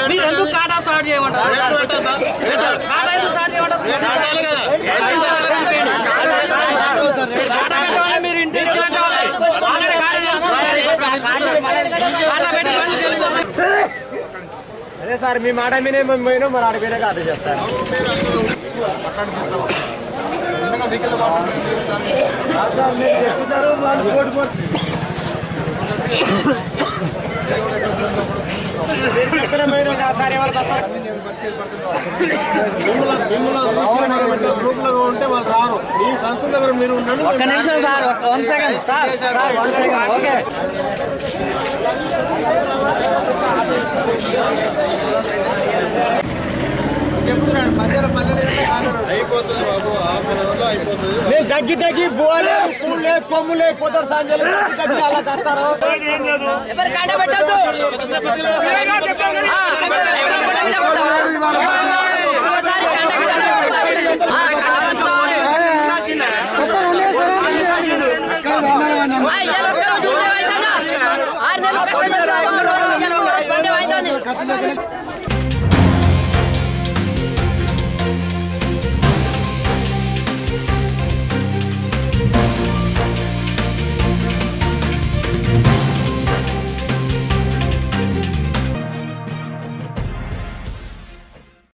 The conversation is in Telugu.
మీరు ఎందుకు కాటా స్టార్ట్ చేయమంటారు రేట్లు పెట్టద్దా? కాటా ఎందుకు స్టార్ట్ చేయమంటారు పెట్టాలి కదా. కాటా పెట్టాలి మీరు ఇంటి నుంచి పెట్టాలి. ఆల్రెడీ కాటా చేస్తున్నారు. కాటా పెట్టి మళ్ళీ తెలుగుతుంది. అదే సార్ మీ మాట మీనే మేము పోయినాం మరి ఆడిపోయినా కాదు చేస్తారు చెప్తున్నారు వాళ్ళు కోటి కోటి ఎక్కడ పోయినా కాదు సార్ ఎవరు వస్తారు మిమ్మల్ని మిమ్మల్ని చూసి మనం ఇట్లా గ్రూప్లో ఉంటే వాళ్ళు రారు మీ సంస్థ దగ్గర మీరు ఉండండి ఒక్క నిమిషం సార్ ఒక్క one second sir sir one second okay చెప్తున్నాడు మధ్యలో పల్లెలు అయిపోతుంది బాబు హాఫ్ అన్ అవర్లో అయిపోతుంది మేము తగ్గి తగ్గి పోలేదు పూలు లేదు కొమ్ము లేదు పొద్దు సాయంత్రం తగ్గి తగ్గి అలా చేస్తారు ఎవరు కాటా పెట్టద్దు